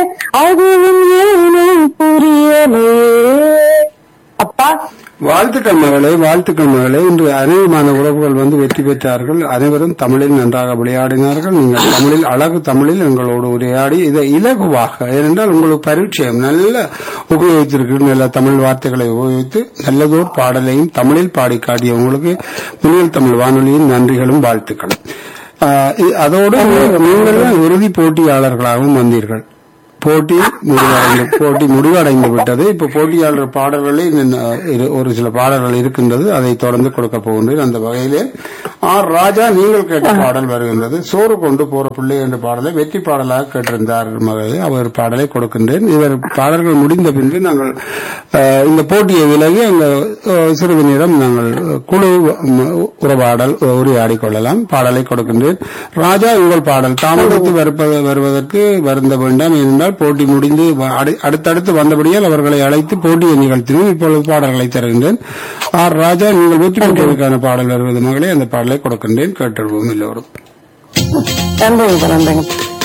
அதுவும் ஏனும் புரியலையே அப்பா வாழ்த்துக்கள் மகளே வாழ்த்துக்கள் மகளே இன்று அநேகமான உறவுகள் வந்து வெற்றி பெற்றார்கள் அனைவரும் தமிழில் நன்றாக விளையாடினார்கள் நீங்கள் தமிழில் அழகு தமிழில் எங்களோடு உரையாடி இதை இலகுவாக ஏனென்றால் உங்களுக்கு பரிச்சயம் நல்ல உபயோகித்திருக்கு நல்ல தமிழ் வார்த்தைகளை உபயோகித்து நல்லதோர் பாடலையும் தமிழில் பாடி காட்டிய உங்களுக்கு புனியல் தமிழ் வானொலியின் நன்றிகளும் வாழ்த்துக்களும் ஆஹ் இ- அதோடு நீங்கள் தான் இறுதி போட்டியாளர்களாகவும் வந்தீர்கள் போட்டி முடிவடைந்து போட்டி முடிவடைந்து விட்டது இப்ப போட்டியாளர் பாடல்களே இன்னும், இரு- ஒரு சில பாடல்கள் இருக்கின்றது அதை தொடர்ந்து கொடுக்க போகின்றேன் அந்த வகையிலே ஆர் ராஜா நீங்கள் கேட்ட பாடல் வருகின்றது சோறு கொண்டு போற பிள்ளை என்ற பாடலை வெற்றி பாடலாக கேட்டிருந்தார் மகளே அவர் பாடலை கொடுக்கின்றேன் இவர் பாடல்கள் முடிந்த பின்பு நாங்கள் அஹ், இந்த போட்டியை விலகி அந்த அஹ், சிறிது நேரம் நாங்கள் குழு ம், உறவாடல் உரையாடிக் கொள்ளலாம் பாடலை கொடுக்கின்றேன் ராஜா உங்கள் பாடல் தாமதித்து வருப்ப- வருவதற்கு வருந்த வேண்டாம் ஏனென்றால் போட்டி முடிந்து வ- அடு- அடுத்தடுத்து வந்தபடியால் அவர்களை அழைத்து போட்டியை நிகழ்த்தினோம் இப்பொழுது பாடல்களை தருகின்றேன் ஆர் ராஜா நீங்கள் வெற்றி பெற்றதற்கான பாடல் வருவது மகளே அந்த பாடலை கொடுக்கின்றேன் கேட்டறிவோம் எல்லோரும் நன்றிங்க நன்றிங்க